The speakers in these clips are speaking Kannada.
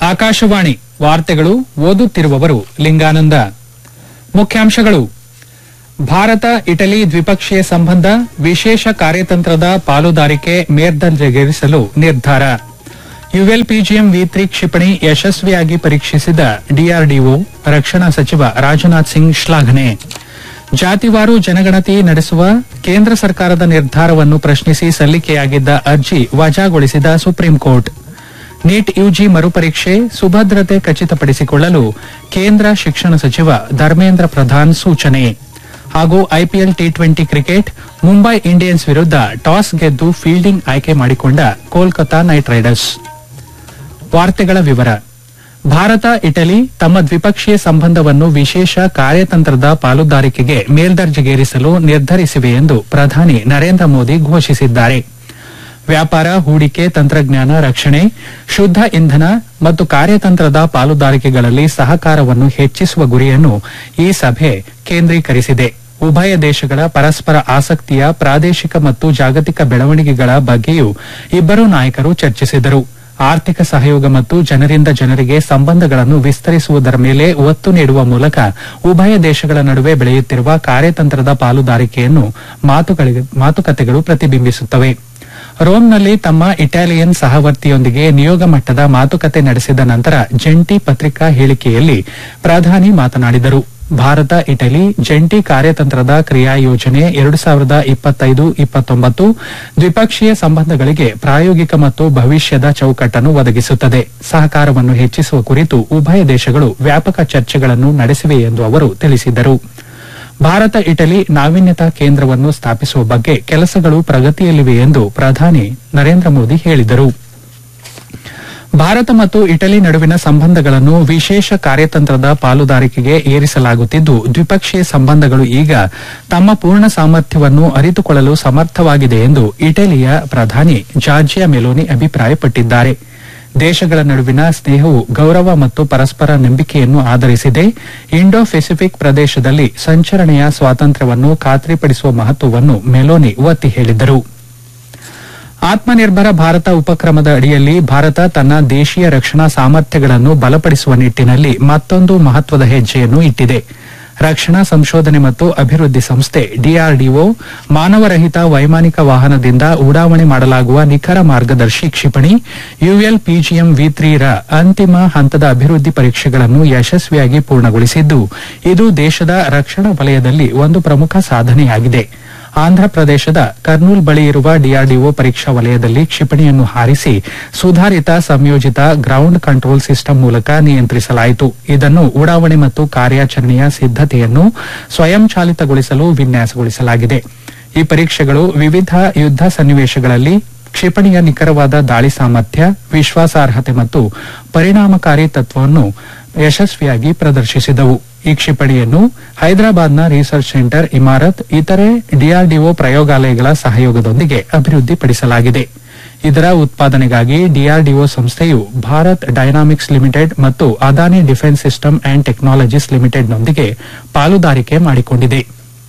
ಆಕಾಶವಾಣಿ ವಾರ್ತೆಗಳು ಓದುತ್ತಿರುವವರು ಲಿಂಗಾನಂದ ಮುಖ್ಯಾಂಶಗಳು ಭಾರತ ಇಟಲಿ ದ್ವಿಪಕ್ಷೀಯ ಸಂಬಂಧ ವಿಶೇಷ ಕಾರ್ಯತಂತ್ರದ ಪಾಲುದಾರಿಕೆ ಮೇಲ್ದರ್ಜೆಗೇರಿಸಲು ನಿರ್ಧಾರ ಯುಎಲ್ಪಿಜಿಎಂ ವಿ ತ್ರಿ ಕ್ಷಿಪಣಿ ಯಶಸ್ವಿಯಾಗಿ ಪರೀಕ್ಷಿಸಿದ ಡಿಆರ್ಡಿಒ ರಕ್ಷಣಾ ಸಚಿವ ರಾಜನಾಥ್ ಸಿಂಗ್ ಶ್ಲಾಘನೆ ಜಾತಿವಾರು ಜನಗಣತಿ ನಡೆಸುವ ಕೇಂದ್ರ ಸರ್ಕಾರದ ನಿರ್ಧಾರವನ್ನು ಪ್ರಶ್ನಿಸಿ ಸಲ್ಲಿಕೆಯಾಗಿದ್ದ ಅರ್ಜಿ ವಜಾಗೊಳಿಸಿದ ಸುಪ್ರೀಂ ಕೋರ್ಟ್ ನೀಟ್ ಯುಜಿ ಮರುಪರೀಕ್ಷೆ ಸುಭದ್ರತೆ ಖಚಿತಪಡಿಸಿಕೊಳ್ಳಲು ಕೇಂದ್ರ ಶಿಕ್ಷಣ ಸಚಿವ ಧರ್ಮೇಂದ್ರ ಪ್ರಧಾನ್ ಸೂಚನೆ ಹಾಗೂ IPL T twenty cricket Mumbai Indians ವಿರುದ್ಧ ಟಾಸ್ ಗೆದ್ದು ಫೀಲ್ಡಿಂಗ್ ಆಯ್ಕೆ ಮಾಡಿಕೊಂಡ ಕೋಲ್ಕತಾ ನೈಟ್ ರೈಡರ್ಸ್ ವಾರ್ತೆಗಳ ವಿವರ ಭಾರತ ಇಟಲಿ ತಮ್ಮ ದ್ವಿಪಕ್ಷೀಯ ಸಂಬಂಧವನ್ನು ವಿಶೇಷ ಕಾರ್ಯತಂತ್ರದ ಪಾಲುದಾರಿಕೆಗೆ ಮೇಲ್ದರ್ಜೆಗೇರಿಸಲು ನಿರ್ಧರಿಸಿವೆ ಎಂದು ಪ್ರಧಾನಿ ನರೇಂದ್ರ ಮೋದಿ ಘೋಷಿಸಿದ್ದಾರೆ ವ್ಯಾಪಾರ ಹೂಡಿಕೆ ತಂತ್ರಜ್ಞಾನ ರಕ್ಷಣೆ ಶುದ್ದ ಇಂಧನ ಮತ್ತು ಕಾರ್ಯತಂತ್ರದ ಪಾಲುದಾರಿಕೆಗಳಲ್ಲಿ ಸಹಕಾರವನ್ನು ಹೆಚ್ಚಿಸುವ ಗುರಿಯನ್ನು ಈ ಸಭೆ ಕೇಂದ್ರೀಕರಿಸಿದೆ ಉಭಯ ದೇಶಗಳ ಪರಸ್ಪರ ಆಸಕ್ತಿಯ ಪ್ರಾದೇಶಿಕ ಮತ್ತು ಜಾಗತಿಕ ಬೆಳವಣಿಗೆಗಳ ಬಗ್ಗೆಯೂ ಇಬ್ಬರೂ ನಾಯಕರು ಚರ್ಚಿಸಿದರು ಆರ್ಥಿಕ ಸಹಯೋಗ ಮತ್ತು ಜನರಿಂದ ಜನರಿಗೆ ಸಂಬಂಧಗಳನ್ನು ವಿಸ್ತರಿಸುವುದರ ಮೇಲೆ ಒತ್ತು ನೀಡುವ ಮೂಲಕ ಉಭಯ ದೇಶಗಳ ನಡುವೆ ಬೆಳೆಯುತ್ತಿರುವ ಕಾರ್ಯತಂತ್ರದ ಪಾಲುದಾರಿಕೆಯನ್ನು ಮಾತುಗಳಿಗೆ- ಮಾತುಕತೆಗಳು ಪ್ರತಿಬಿಂಬಿಸುತ್ತವೆ ರೋಮ್ನಲ್ಲಿ ತಮ್ಮ ಇಟಾಲಿಯನ್ ಸಹವರ್ತಿಯೊಂದಿಗೆ ನಿಯೋಗ ಮಟ್ಟದ ಮಾತುಕತೆ ನಡೆಸಿದ ನಂತರ ಜಂಟಿ ಪತ್ರಿಕಾ ಹೇಳಿಕೆಯಲ್ಲಿ ಪ್ರಧಾನಿ ಮಾತನಾಡಿದರು ಭಾರತ ಇಟಲಿ ಜಂಟಿ ಕಾರ್ಯತಂತ್ರದ ಕ್ರಿಯಾ ಯೋಜನೆ ಎರಡು ಸಾವಿರದ ಇಪ್ಪತ್ತೈದು ಇಪ್ಪತ್ತೊಂಬತ್ತು ದ್ವಿಪಕ್ಷೀಯ ಸಂಬಂಧಗಳಿಗೆ ಪ್ರಾಯೋಗಿಕ ಮತ್ತು ಭವಿಷ್ಯದ ಚೌಕಟ್ಟನ್ನು ಒದಗಿಸುತ್ತದೆ ಸಹಕಾರವನ್ನು ಹೆಚ್ಚಿಸುವ ಕುರಿತು ಉಭಯ ದೇಶಗಳು ವ್ಯಾಪಕ ಚರ್ಚೆಗಳನ್ನು ನಡೆಸಿವೆ ಎಂದು ಅವರು ತಿಳಿಸಿದರು ಭಾರತ ಇಟಲಿ ನಾವೀನ್ಯತಾ ಕೇಂದ್ರವನ್ನು ಸ್ಥಾಪಿಸುವ ಬಗ್ಗೆ ಕೆಲಸಗಳು ಪ್ರಗತಿಯಲ್ಲಿವೆ ಎಂದು ಪ್ರಧಾನಿ ನರೇಂದ್ರ ಮೋದಿ ಹೇಳಿದರು ಭಾರತ ಮತ್ತು ಇಟಲಿ ನಡುವಿನ ಸಂಬಂಧಗಳನ್ನು ವಿಶೇಷ ಕಾರ್ಯತಂತ್ರದ ಪಾಲುದಾರಿಕೆಗೆ ಏರಿಸಲಾಗುತ್ತಿದ್ದು ದ್ವಿಪಕ್ಷೀಯ ಸಂಬಂಧಗಳು ಈಗ ತಮ್ಮ ಪೂರ್ಣ ಸಾಮರ್ಥ್ಯವನ್ನು ಅರಿತುಕೊಳ್ಳಲು ಸಮರ್ಥವಾಗಿದೆ ಎಂದು ಇಟಲಿಯ ಪ್ರಧಾನಿ ಜಾರ್ಜಿಯಾ ಮೆಲೋನಿ ಅಭಿಪ್ರಾಯಪಟ್ಟಿದ್ದಾರೆ ದೇಶಗಳ ನಡುವಿನ ಸ್ನೇಹವು ಗೌರವ ಮತ್ತು ಪರಸ್ಪರ ನಂಬಿಕೆಯನ್ನು ಆಧರಿಸಿದೆ ಇಂಡೋ ಪೆಸಿಫಿಕ್ ಪ್ರದೇಶದಲ್ಲಿ ಸಂಚರಣೆಯ ಸ್ವಾತಂತ್ರ್ಯವನ್ನು ಖಾತ್ರಿಪಡಿಸುವ ಮಹತ್ವವನ್ನು ಮೆಲೋನಿ ಒತ್ತಿ ಹೇಳಿದರು ಆತ್ಮನಿರ್ಭರ ಭಾರತ ಉಪಕ್ರಮದ ಅಡಿಯಲ್ಲಿ ಭಾರತ ತನ್ನ ದೇಶೀಯ ರಕ್ಷಣಾ ಸಾಮರ್ಥ್ಯಗಳನ್ನು ಬಲಪಡಿಸುವ ನಿಟ್ಟಿನಲ್ಲಿ ಮತ್ತೊಂದು ಮಹತ್ವದ ಹೆಜ್ಜೆಯನ್ನು ಇಟ್ಟಿದೆ ರಕ್ಷಣಾ ಸಂಶೋಧನೆ ಮತ್ತು ಅಭಿವೃದ್ಧಿ ಸಂಸ್ಥೆ ಡಿಆರ್ಡಿಒ ಮಾನವರಹಿತ ವೈಮಾನಿಕ ವಾಹನದಿಂದ ಉಡಾವಣೆ ಮಾಡಲಾಗುವ ನಿಖರ ಮಾರ್ಗದರ್ಶಿ ಕ್ಷಿಪಣಿ ಯುಎಲ್ ಪಿಜಿಎಂ ವಿ ತ್ರೀ ರ ಅಂತಿಮ ಹಂತದ ಅಭಿವೃದ್ಧಿ ಪರೀಕ್ಷೆಗಳನ್ನು ಯಶಸ್ವಿಯಾಗಿ ಪೂರ್ಣಗೊಳಿಸಿದ್ದು ಇದು ದೇಶದ ರಕ್ಷಣಾ ವಲಯದಲ್ಲಿ ಒಂದು ಪ್ರಮುಖ ಸಾಧನೆಯಾಗಿದೆ ಆಂಧ್ರಪ್ರದೇಶದ ಕರ್ನೂಲ್ ಬಳಿ ಇರುವ ಡಿಆರ್ಡಿಒ ಪರೀಕ್ಷಾ ವಲಯದಲ್ಲಿ ಕ್ಷಿಪಣಿಯನ್ನು ಹಾರಿಸಿ ಸುಧಾರಿತ ಸಂಯೋಜಿತ ಗ್ರೌಂಡ್ ಕಂಟ್ರೋಲ್ ಸಿಸ್ಟಮ್ ಮೂಲಕ ನಿಯಂತ್ರಿಸಲಾಯಿತು ಇದನ್ನು ಉಡಾವಣೆ ಮತ್ತು ಕಾರ್ಯಾಚರಣೆಯ ಸಿದ್ದತೆಯನ್ನು ಸ್ವಯಂಚಾಲಿತಗೊಳಿಸಲು ವಿನ್ಯಾಸಗೊಳಿಸಲಾಗಿದೆ ಈ ಪರೀಕ್ಷೆಗಳು ವಿವಿಧ ಯುದ್ದ ಸನ್ನಿವೇಶಗಳಲ್ಲಿ ಕ್ಷಿಪಣಿಯ ನಿಖರವಾದ ದಾಳಿ ಸಾಮರ್ಥ್ಯ ವಿಶ್ವಾಸಾರ್ಹತೆ ಮತ್ತು ಪರಿಣಾಮಕಾರಿ ತತ್ವವನ್ನು ಯಶಸ್ವಿಯಾಗಿ ಪ್ರದರ್ಶಿಸಿದವು ಈ ಕ್ಷಿಪಣಿಯನ್ನು ಹೈದರಾಬಾದ್ನ ರಿಸರ್ಚ್ ಸೆಂಟರ್ ಇಮಾರತ್ ಇತರೆ ಡಿಆರ್ಡಿಒ ಪ್ರಯೋಗಾಲಯಗಳ ಸಹಯೋಗದೊಂದಿಗೆ ಅಭಿವೃದ್ಧಿಪಡಿಸಲಾಗಿದೆ ಇದರ ಉತ್ಪಾದನೆಗಾಗಿ ಡಿಆರ್ಡಿಒ ಸಂಸ್ಥೆಯು ಭಾರತ್ ಡೈನಾಮಿಕ್ಸ್ ಲಿಮಿಟೆಡ್ ಮತ್ತು Adani defence system and technologies ಲಿಮಿಟೆಡ್ನೊಂದಿಗೆ ಪಾಲುದಾರಿಕೆ ಮಾಡಿಕೊಂಡಿದೆ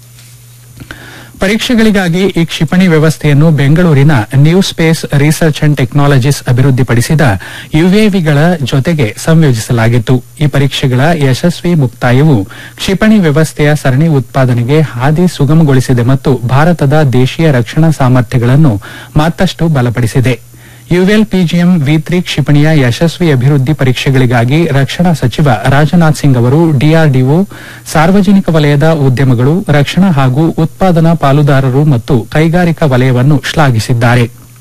ಪರೀಕ್ಷೆಗಳಿಗಾಗಿ ಈ ಕ್ಷಿಪಣಿ ವ್ಯವಸ್ಥೆಯನ್ನು ಬೆಂಗಳೂರಿನ new space research and technologies ಅಭಿವೃದ್ಧಿಪಡಿಸಿದ ಯುಎವಿಗಳ ಜೊತೆಗೆ ಸಂಯೋಜಿಸಲಾಗಿತ್ತು ಈ ಪರೀಕ್ಷೆಗಳ ಯಶಸ್ವಿ ಮುಕ್ತಾಯವು ಕ್ಷಿಪಣಿ ವ್ಯವಸ್ಥೆಯ ಸರಣಿ ಉತ್ಪಾದನೆಗೆ ಹಾದಿ ಸುಗಮಗೊಳಿಸಿದೆ ಮತ್ತು ಭಾರತದ ದೇಶೀಯ ರಕ್ಷಣಾ ಸಾಮರ್ಥ್ಯಗಳನ್ನು ಮತ್ತಷ್ಟು ಬಲಪಡಿಸಿದೆ ಯುಎಲ್ ಪಿಜಿಎಂ ವಿ ತ್ರಿ ಕ್ಷಿಪಣಿಯ ಯಶಸ್ವಿ ಅಭಿವೃದ್ಧಿ ಪರೀಕ್ಷೆಗಳಿಗಾಗಿ ರಕ್ಷಣಾ ಸಚಿವ ರಾಜನಾಥ್ ಸಿಂಗ್ ಅವರು ಡಿಆರ್ಡಿಒ ಸಾರ್ವಜನಿಕ ವಲಯದ ಉದ್ಯಮಗಳು ರಕ್ಷಣಾ ಹಾಗೂ ಉತ್ಪಾದನಾ ಪಾಲುದಾರರು ಮತ್ತು ಕೈಗಾರಿಕಾ ವಲಯವನ್ನು ಶ್ಲಾಘಿಸಿದ್ದಾರೆ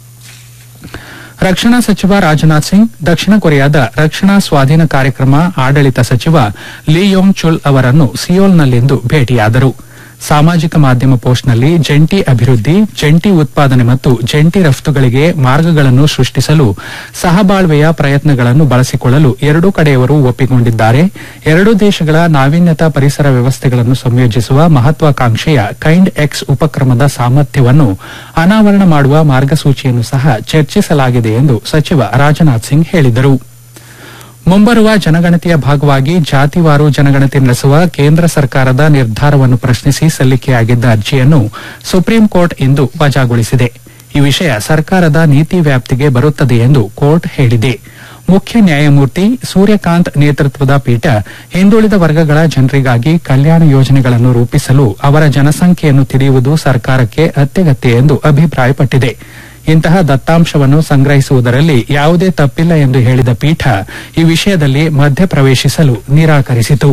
ರಕ್ಷಣಾ ಸಚಿವ ರಾಜನಾಥ್ ಸಿಂಗ್ ದಕ್ಷಿಣ ಕೊರಿಯಾದ ರಕ್ಷಣಾ ಸ್ವಾಧೀನ ಕಾರ್ಯಕ್ರಮ ಆಡಳಿತ ಸಚಿವ ಲಿ ಯೋಂಗ್ ಚುಲ್ ಅವರನ್ನು ಸಿಯೋಲ್ನಲ್ಲಿಂದು ಭೇಟಿಯಾದರು ಸಾಮಾಜಿಕ ಮಾಧ್ಯಮ ಪೋಸ್ಟ್ನಲ್ಲಿ ಜಂಟಿ ಅಭಿವೃದ್ಧಿ ಜಂಟಿ ಉತ್ಪಾದನೆ ಮತ್ತು ಜಂಟಿ ರಫ್ತುಗಳಿಗೆ ಮಾರ್ಗಗಳನ್ನು ಸೃಷ್ಟಿಸಲು ಸಹಬಾಳ್ವೆಯ ಪ್ರಯತ್ನಗಳನ್ನು ಬಳಸಿಕೊಳ್ಳಲು ಎರಡೂ ಕಡೆಯವರು ಒಪ್ಪಿಕೊಂಡಿದ್ದಾರೆ ಎರಡೂ ದೇಶಗಳ ನಾವೀನ್ಯತಾ ಪರಿಸರ ವ್ಯವಸ್ಥೆಗಳನ್ನು ಸಂಯೋಜಿಸುವ ಮಹತ್ವಾಕಾಂಕ್ಷೆಯ ಕೈಂಡ್ ಎಕ್ಸ್ ಉಪಕ್ರಮದ ಸಾಮರ್ಥ್ಯವನ್ನು ಅನಾವರಣ ಮಾಡುವ ಮಾರ್ಗಸೂಚಿಯನ್ನು ಸಹ ಚರ್ಚಿಸಲಾಗಿದೆ ಎಂದು ಸಚಿವ ರಾಜನಾಥ್ ಸಿಂಗ್ ಹೇಳಿದರು ಮುಂಬರುವ ಜನಗಣತಿಯ ಭಾಗವಾಗಿ ಜಾತಿವಾರು ಜನಗಣತಿ ನಡೆಸುವ ಕೇಂದ್ರ ಸರ್ಕಾರದ ನಿರ್ಧಾರವನ್ನು ಪ್ರಶ್ನಿಸಿ ಸಲ್ಲಿಕೆಯಾಗಿದ್ದ ಅರ್ಜಿಯನ್ನು ಸುಪ್ರೀಂ ಕೋರ್ಟ್ ಇಂದು ವಜಾಗೊಳಿಸಿದೆ ಈ ವಿಷಯ ಸರ್ಕಾರದ ನೀತಿ ವ್ಯಾಪ್ತಿಗೆ ಬರುತ್ತದೆ ಎಂದು ಕೋರ್ಟ್ ಹೇಳಿದೆ ಮುಖ್ಯ ನ್ಯಾಯಮೂರ್ತಿ ಸೂರ್ಯಕಾಂತ್ ನೇತೃತ್ವದ ಪೀಠ ಹಿಂದುಳಿದ ವರ್ಗಗಳ ಜನರಿಗಾಗಿ ಕಲ್ಯಾಣ ಯೋಜನೆಗಳನ್ನು ರೂಪಿಸಲು ಅವರ ಜನಸಂಖ್ಯೆಯನ್ನು ತಿಳಿಯುವುದು ಸರ್ಕಾರಕ್ಕೆ ಅತ್ಯಗತ್ಯ ಎಂದು ಅಭಿಪ್ರಾಯಪಟ್ಟಿದೆ ಇಂತಹ ದತ್ತಾಂಶವನ್ನು ಸಂಗ್ರಹಿಸುವುದರಲ್ಲಿ ಯಾವುದೇ ತಪ್ಪಿಲ್ಲ ಎಂದು ಹೇಳಿದ ಪೀಠ ಈ ವಿಷಯದಲ್ಲಿ ಮಧ್ಯಪ್ರವೇಶಿಸಲು ನಿರಾಕರಿಸಿತು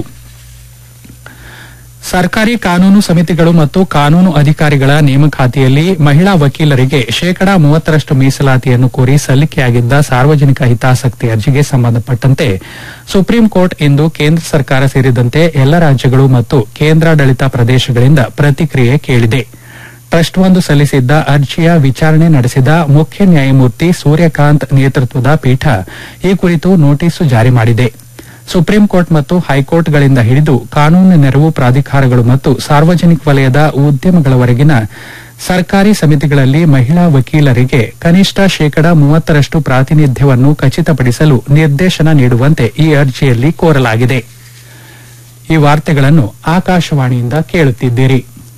ಸರ್ಕಾರಿ ಕಾನೂನು ಸಮಿತಿಗಳು ಮತ್ತು ಕಾನೂನು ಅಧಿಕಾರಿಗಳ ನೇಮಕಾತಿಯಲ್ಲಿ ಮಹಿಳಾ ವಕೀಲರಿಗೆ ಶೇಕಡಾ ಮೂವತ್ತರಷ್ಟು ಮೀಸಲಾತಿಯನ್ನು ಕೋರಿ ಸಲ್ಲಿಕೆಯಾಗಿದ್ದ ಸಾರ್ವಜನಿಕ ಹಿತಾಸಕ್ತಿ ಅರ್ಜಿಗೆ ಸಂಬಂಧಪಟ್ಟಂತೆ ಸುಪ್ರೀಂ ಕೋರ್ಟ್ ಇಂದು ಕೇಂದ್ರ ಸರ್ಕಾರ ಸೇರಿದಂತೆ ಎಲ್ಲ ರಾಜ್ಯಗಳು ಮತ್ತು ಕೇಂದ್ರಾಡಳಿತ ಪ್ರದೇಶಗಳಿಂದ ಪ್ರತಿಕ್ರಿಯೆ ಕೇಳಿದೆ ಟ್ರಸ್ಟ್ ಒಂದು ಸಲ್ಲಿಸಿದ್ದ ಅರ್ಜಿಯ ವಿಚಾರಣೆ ನಡೆಸಿದ ಮುಖ್ಯ ನ್ಯಾಯಮೂರ್ತಿ ಸೂರ್ಯಕಾಂತ್ ನೇತೃತ್ವದ ಪೀಠ ಈ ಕುರಿತು ನೋಟಿಸು ಜಾರಿ ಮಾಡಿದೆ ಸುಪ್ರೀಂ ಕೋರ್ಟ್ ಮತ್ತು ಹೈಕೋರ್ಟ್ಗಳಿಂದ ಹಿಡಿದು ಕಾನೂನು ನೆರವು ಪ್ರಾಧಿಕಾರಗಳು ಮತ್ತು ಸಾರ್ವಜನಿಕ ವಲಯದ ಉದ್ಯಮಗಳವರೆಗಿನ ಸರ್ಕಾರಿ ಸಮಿತಿಗಳಲ್ಲಿ ಮಹಿಳಾ ವಕೀಲರಿಗೆ ಕನಿಷ್ಠ ಶೇಕಡಾ ಮೂವತ್ತರಷ್ಟು ಪ್ರಾತಿನಿಧ್ಯವನ್ನು ಖಚಿತಪಡಿಸಲು ನಿರ್ದೇಶನ ನೀಡುವಂತೆ ಈ ಅರ್ಜಿಯಲ್ಲಿ ಕೋರಲಾಗಿದೆ ಈ ವಾರ್ತೆಗಳನ್ನು ಆಕಾಶವಾಣಿಯಿಂದ ಕೇಳುತ್ತಿದ್ದೀರಿ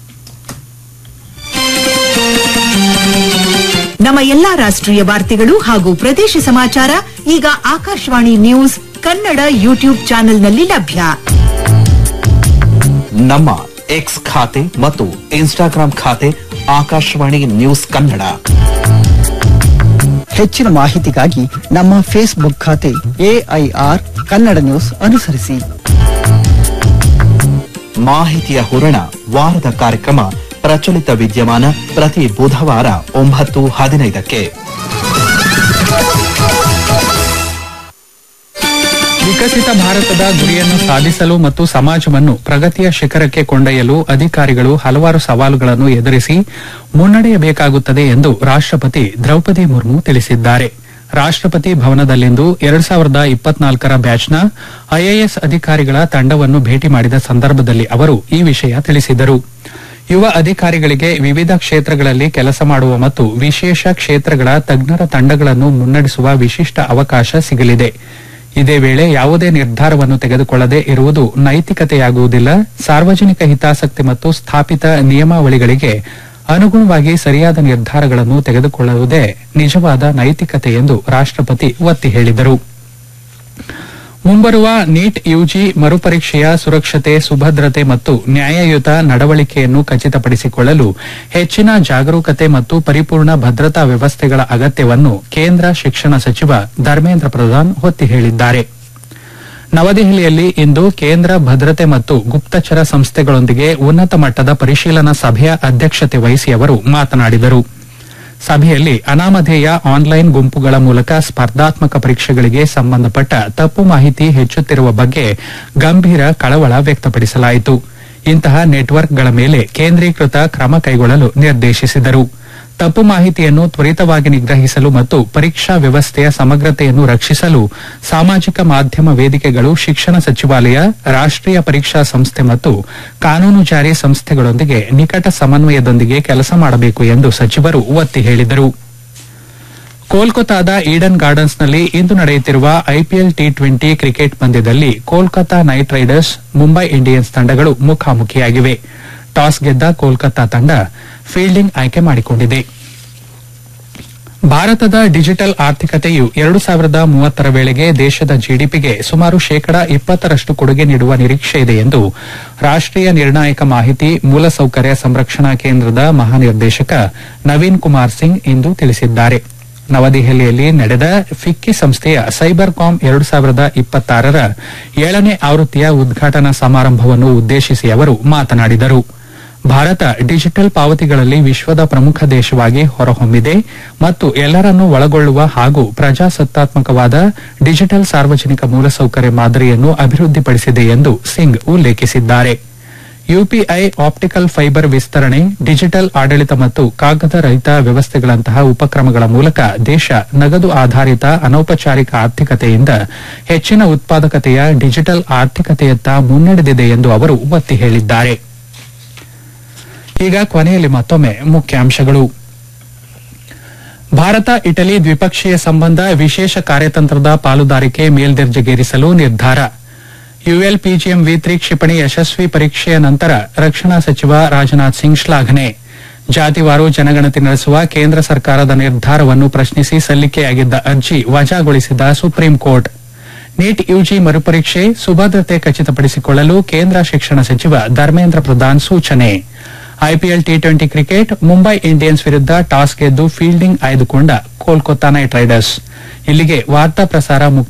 ನಮ್ಮ ಎಲ್ಲಾ ರಾಷ್ಟ್ರೀಯ ವಾರ್ತೆಗಳು ಹಾಗೂ ಪ್ರದೇಶ ಸಮಾಚಾರ ಈಗ ಆಕಾಶವಾಣಿ ನ್ಯೂಸ್ ಕನ್ನಡ ಯೂಟ್ಯೂಬ್ ಚಾನೆಲ್ನಲ್ಲಿ ಲಭ್ಯ ನಮ್ಮ ಎಕ್ಸ್ ಖಾತೆ ಮತ್ತು ಇನ್ಸ್ಟಾಗ್ರಾಂ ಖಾತೆ ಆಕಾಶವಾಣಿ ನ್ಯೂಸ್ ಕನ್ನಡ ಹೆಚ್ಚಿನ ಮಾಹಿತಿಗಾಗಿ ನಮ್ಮ ಫೇಸ್ಬುಕ್ ಖಾತೆ ಎಐಆರ್ ಕನ್ನಡ ನ್ಯೂಸ್ ಅನುಸರಿಸಿ ಮಾಹಿತಿಯ ಹೂರಣ ವಾರದ ಕಾರ್ಯಕ್ರಮ ಪ್ರಚಲಿತ ವಿದ್ಯಮಾನ ಪ್ರತಿ ಬುಧವಾರ ಒಂಬತ್ತು ಹದಿನೈದಕ್ಕೆ ವಿಕಸಿತ ಭಾರತದ ಗುರಿಯನ್ನು ಸಾಧಿಸಲು ಮತ್ತು ಸಮಾಜವನ್ನು ಪ್ರಗತಿಯ ಶಿಖರಕ್ಕೆ ಕೊಂಡೊಯ್ಯಲು ಅಧಿಕಾರಿಗಳು ಹಲವಾರು ಸವಾಲುಗಳನ್ನು ಎದುರಿಸಿ ಮುನ್ನಡೆಯಬೇಕಾಗುತ್ತದೆ ಎಂದು ರಾಷ್ಟಪತಿ ದ್ರೌಪದಿ ಮುರ್ಮು ತಿಳಿಸಿದ್ದಾರೆ ರಾಷ್ಟಪತಿ ಭವನದಲ್ಲಿಂದು ಎರಡ್ ಸಾವಿರದ ಇಪ್ಪತ್ನಾಲ್ಕರ ಬ್ಯಾಚ್ನ ಐಎಎಸ್ ಅಧಿಕಾರಿಗಳ ತಂಡವನ್ನು ಭೇಟಿ ಮಾಡಿದ ಸಂದರ್ಭದಲ್ಲಿ ಅವರು ಈ ವಿಷಯ ತಿಳಿಸಿದರು ಯುವ ಅಧಿಕಾರಿಗಳಿಗೆ ವಿವಿಧ ಕ್ಷೇತ್ರಗಳಲ್ಲಿ ಕೆಲಸ ಮಾಡುವ ಮತ್ತು ವಿಶೇಷ ಕ್ಷೇತ್ರಗಳ ತಜ್ಞರ ತಂಡಗಳನ್ನು ಮುನ್ನಡೆಸುವ ವಿಶಿಷ್ಟ ಅವಕಾಶ ಸಿಗಲಿದೆ ಇದೇ ವೇಳೆ ಯಾವುದೇ ನಿರ್ಧಾರವನ್ನು ತೆಗೆದುಕೊಳ್ಳದೆ ಇರುವುದು ನೈತಿಕತೆಯಾಗುವುದಿಲ್ಲ ಸಾರ್ವಜನಿಕ ಹಿತಾಸಕ್ತಿ ಮತ್ತು ಸ್ಥಾಪಿತ ನಿಯಮಾವಳಿಗಳಿಗೆ ಅನುಗುಣವಾಗಿ ಸರಿಯಾದ ನಿರ್ಧಾರಗಳನ್ನು ತೆಗೆದುಕೊಳ್ಳುವುದೇ ನಿಜವಾದ ನೈತಿಕತೆ ಎಂದು ರಾಷ್ಟಪತಿ ಒತ್ತಿ ಹೇಳಿದರು ಮುಂಬರುವ ನೀಟ್ ಯುಜಿ ಮರುಪರೀಕ್ಷೆಯ ಸುರಕ್ಷತೆ ಸುಭದ್ರತೆ ಮತ್ತು ನ್ಯಾಯಯುತ ನಡವಳಿಕೆಯನ್ನು ಖಚಿತಪಡಿಸಿಕೊಳ್ಳಲು ಹೆಚ್ಚಿನ ಜಾಗರೂಕತೆ ಮತ್ತು ಪರಿಪೂರ್ಣ ಭದ್ರತಾ ವ್ಯವಸ್ಥೆಗಳ ಅಗತ್ಯವನ್ನು ಕೇಂದ್ರ ಶಿಕ್ಷಣ ಸಚಿವ ಧರ್ಮೇಂದ್ರ ಪ್ರಧಾನ್ ಒತ್ತಿ ಹೇಳಿದ್ದಾರೆ ನವದೆಹಲಿಯಲ್ಲಿ ಇಂದು ಕೇಂದ್ರ ಭದ್ರತೆ ಮತ್ತು ಗುಪ್ತಚರ ಸಂಸ್ಥೆಗಳೊಂದಿಗೆ ಉನ್ನತ ಮಟ್ಟದ ಪರಿಶೀಲನಾ ಸಭೆಯ ಅಧ್ಯಕ್ಷತೆ ವಹಿಸಿ ಅವರು ಮಾತನಾಡಿದರು ಸಭೆಯಲ್ಲಿ ಅನಾಮಧೇಯ ಆನ್ಲೈನ್ ಗುಂಪುಗಳ ಮೂಲಕ ಸ್ಪರ್ಧಾತ್ಮಕ ಪರೀಕ್ಷೆಗಳಿಗೆ ಸಂಬಂಧಪಟ್ಟ ತಪ್ಪು ಮಾಹಿತಿ ಹೆಚ್ಚುತ್ತಿರುವ ಬಗ್ಗೆ ಗಂಭೀರ ಕಳವಳ ವ್ಯಕ್ತಪಡಿಸಲಾಯಿತು ಇಂತಹ ನೆಟ್ವರ್ಕ್ಗಳ ಮೇಲೆ ಕೇಂದ್ರೀಕೃತ ಕ್ರಮ ಕೈಗೊಳ್ಳಲು ನಿರ್ದೇಶಿಸಿದರು ತಪ್ಪು ಮಾಹಿತಿಯನ್ನು ತ್ವರಿತವಾಗಿ ನಿಗ್ರಹಿಸಲು ಮತ್ತು ಪರೀಕ್ಷಾ ವ್ಯವಸ್ಥೆಯ ಸಮಗ್ರತೆಯನ್ನು ರಕ್ಷಿಸಲು ಸಾಮಾಜಿಕ ಮಾಧ್ಯಮ ವೇದಿಕೆಗಳು ಶಿಕ್ಷಣ ಸಚಿವಾಲಯ ರಾಷ್ಟೀಯ ಪರೀಕ್ಷಾ ಸಂಸ್ಥೆ ಮತ್ತು ಕಾನೂನು ಜಾರಿ ಸಂಸ್ಥೆಗಳೊಂದಿಗೆ ನಿಕಟ ಸಮನ್ವಯದೊಂದಿಗೆ ಕೆಲಸ ಮಾಡಬೇಕು ಎಂದು ಸಚಿವರು ಒತ್ತಿ ಹೇಳಿದರು ಕೋಲ್ಕತಾದ ಈಡನ್ ಗಾರ್ಡನ್ಸ್ನಲ್ಲಿ ಇಂದು ನಡೆಯುತ್ತಿರುವ ಐಪಿಎಲ್ ಟಿ ಟ್ವೆಂಟಿ ಕ್ರಿಕೆಟ್ ಪಂದ್ಯದಲ್ಲಿ Kolkata knight riders Mumbai Indians ತಂಡಗಳು ಮುಖಾಮುಖಿಯಾಗಿವೆ ಟಾಸ್ ಗೆದ್ದ ಕೋಲ್ಕತಾ ತಂಡ ಫೀಲ್ಡಿಂಗ್ ಆಯ್ಕೆ ಮಾಡಿಕೊಂಡಿದೆ ಭಾರತದ ಡಿಜಿಟಲ್ ಆರ್ಥಿಕತೆಯು ಎರಡು ಸಾವಿರದ ಮೂವತ್ತರ ವೇಳೆಗೆ ದೇಶದ ಜಿಡಿಪಿಗೆ ಸುಮಾರು ಶೇಕಡಾ ಇಪ್ಪತ್ತರಷ್ಟು ಕೊಡುಗೆ ನೀಡುವ ನಿರೀಕ್ಷೆ ಇದೆ ಎಂದು ರಾಷ್ಟೀಯ ನಿರ್ಣಾಯಕ ಮಾಹಿತಿ ಮೂಲಸೌಕರ್ಯ ಸಂರಕ್ಷಣಾ ಕೇಂದ್ರದ ಮಹಾನಿರ್ದೇಶಕ ನವೀನ್ ಕುಮಾರ್ ಸಿಂಗ್ ಇಂದು ತಿಳಿಸಿದ್ದಾರೆ ನವದೆಹಲಿಯಲ್ಲಿ ನಡೆದ ಫಿಕ್ಕಿ ಸಂಸ್ಥೆಯ ಸೈಬರ್ ಕಾಮ್ ಎರಡು ಸಾವಿರದ ಇಪ್ಪತ್ತಾರರ ಏಳನೇ ಆವೃತ್ತಿಯ ಉದ್ಘಾಟನಾ ಸಮಾರಂಭವನ್ನು ಉದ್ದೇಶಿಸಿ ಅವರು ಮಾತನಾಡಿದರು ಭಾರತ ಡಿಜಿಟಲ್ ಪಾವತಿಗಳಲ್ಲಿ ವಿಶ್ವದ ಪ್ರಮುಖ ದೇಶವಾಗಿ ಹೊರಹೊಮ್ಮಿದೆ ಮತ್ತು ಎಲ್ಲರನ್ನೂ ಒಳಗೊಳ್ಳುವ ಹಾಗೂ ಪ್ರಜಾಸತ್ತಾತ್ಮಕವಾದ ಡಿಜಿಟಲ್ ಸಾರ್ವಜನಿಕ ಮೂಲಸೌಕರ್ಯ ಮಾದರಿಯನ್ನು ಅಭಿವೃದ್ಧಿಪಡಿಸಿದೆ ಎಂದು ಸಿಂಗ್ ಉಲ್ಲೇಖಿಸಿದ್ದಾರೆ ಯುಪಿಐ ಆಪ್ಟಿಕಲ್ ಫೈಬರ್ ವಿಸ್ತರಣೆ ಡಿಜಿಟಲ್ ಆಡಳಿತ ಮತ್ತು ಕಾಗದ ರಹಿತ ವ್ಯವಸ್ಥೆಗಳಂತಹ ಉಪಕ್ರಮಗಳ ಮೂಲಕ ದೇಶ ನಗದು ಆಧಾರಿತ ಅನೌಪಚಾರಿಕ ಆರ್ಥಿಕತೆಯಿಂದ ಹೆಚ್ಚಿನ ಉತ್ಪಾದಕತೆಯ ಡಿಜಿಟಲ್ ಆರ್ಥಿಕತೆಯತ್ತ ಮುನ್ನಡೆದಿದೆ ಎಂದು ಅವರು ಒತ್ತಿ ಹೇಳಿದ್ದಾರೆ ಈಗ ಕೊನೆಯಲ್ಲಿ ಮತ್ತೊಮ್ಮೆ ಮುಖ್ಯಾಂಶಗಳು ಭಾರತ ಇಟಲಿ ದ್ವಿಪಕ್ಷೀಯ ಸಂಬಂಧ ವಿಶೇಷ ಕಾರ್ಯತಂತ್ರದ ಪಾಲುದಾರಿಕೆ ಮೇಲ್ದರ್ಜೆಗೇರಿಸಲು ನಿರ್ಧಾರ ಯುಎಲ್ಪಿಜಿಎಂ ವಿ ತ್ರಿ ಕ್ಷಿಪಣಿ ಯಶಸ್ವಿ ಪರೀಕ್ಷೆಯ ನಂತರ ರಕ್ಷಣಾ ಸಚಿವ ರಾಜನಾಥ್ ಸಿಂಗ್ ಶ್ಲಾಘನೆ ಜಾತಿವಾರು ಜನಗಣತಿ ನಡೆಸುವ ಕೇಂದ್ರ ಸರ್ಕಾರದ ನಿರ್ಧಾರವನ್ನು ಪ್ರಶ್ನಿಸಿ ಸಲ್ಲಿಕೆಯಾಗಿದ್ದ ಅರ್ಜಿ ವಜಾಗೊಳಿಸಿದ ಸುಪ್ರೀಂ ಕೋರ್ಟ್ ನೀಟ್ ಯುಜಿ ಮರುಪರೀಕ್ಷೆ ಸುಭದ್ರತೆ ಖಚಿತಪಡಿಸಿಕೊಳ್ಳಲು ಕೇಂದ್ರ ಶಿಕ್ಷಣ ಸಚಿವ ಧರ್ಮೇಂದ್ರ ಪ್ರಧಾನ್ ಸೂಚನೆ IPL T twenty cricket Mumbai Indians ವಿರುದ್ಧ ಟಾಸ್ ಗೆದ್ದು ಫೀಲ್ಡಿಂಗ್ ಆಯ್ದುಕೊಂಡ ಕೋಲ್ಕತ್ತಾ ನೈಟ್ ರೈಡರ್ಸ್ ಇಲ್ಲಿಗೆ ವಾರ್ತಾ ಪ್ರಸಾರ ಮುಕ್ತ